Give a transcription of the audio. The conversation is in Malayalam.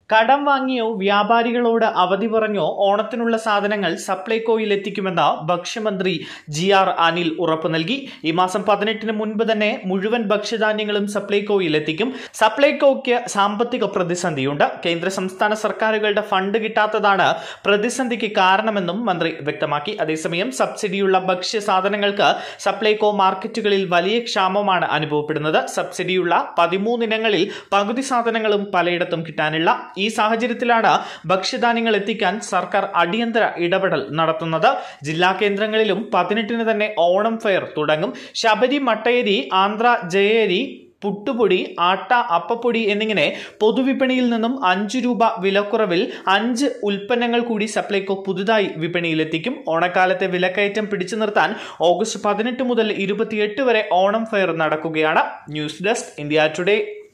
കടം വാങ്ങിയോ വ്യാപാരികളോട് അവധി പറഞ്ഞോ ഓണത്തിനുള്ള സാധനങ്ങൾ സപ്ലൈകോയിൽ എത്തിക്കുമെന്ന് ഭക്ഷ്യമന്ത്രി ജി ആർ അനിൽ ഉറപ്പു നൽകി ഈ മാസം പതിനെട്ടിന് മുൻപ് തന്നെ മുഴുവൻ ഭക്ഷ്യധാന്യങ്ങളും സപ്ലൈകോയിൽ എത്തിക്കും സപ്ലൈകോയ്ക്ക് സാമ്പത്തിക പ്രതിസന്ധിയുണ്ട് കേന്ദ്ര സംസ്ഥാന സർക്കാരുകളുടെ ഫണ്ട് കിട്ടാത്തതാണ് പ്രതിസന്ധിക്ക് കാരണമെന്നും മന്ത്രി വ്യക്തമാക്കി അതേസമയം സബ്സിഡിയുള്ള ഭക്ഷ്യ സാധനങ്ങൾക്ക് സപ്ലൈകോ മാർക്കറ്റുകളിൽ വലിയ ക്ഷാമമാണ് അനുഭവപ്പെടുന്നത് സബ്സിഡിയുള്ള പതിമൂന്നിനങ്ങളിൽ പകുതി സാധനങ്ങളും പലയിടത്തും കിട്ടാനില്ല ഈ സാഹചര്യത്തിലാണ് ഭക്ഷ്യധാന്യങ്ങൾ എത്തിക്കാൻ സർക്കാർ അടിയന്തര ഇടപെടൽ നടത്തുന്നത് ജില്ലാ കേന്ദ്രങ്ങളിലും പതിനെട്ടിന് തന്നെ ഓണം ഫെയർ തുടങ്ങും ശബരി മട്ടയരി ആന്ധ്ര ജയരി പുട്ടുപൊടി ആട്ട അപ്പപ്പൊടി എന്നിങ്ങനെ പൊതുവിപണിയിൽ നിന്നും അഞ്ച് രൂപ വിലക്കുറവിൽ അഞ്ച് ഉൽപ്പന്നങ്ങൾ കൂടി സപ്ലൈകോ പുതുതായി വിപണിയിലെത്തിക്കും ഓണക്കാലത്തെ വിലക്കയറ്റം പിടിച്ചു നിർത്താൻ ഓഗസ്റ്റ് പതിനെട്ട് മുതൽ ഇരുപത്തിയെട്ട് വരെ ഓണം ഫെയർ നടക്കുകയാണ് ന്യൂസ് ഡെസ്ക് ഇന്ത്യ ടുഡേ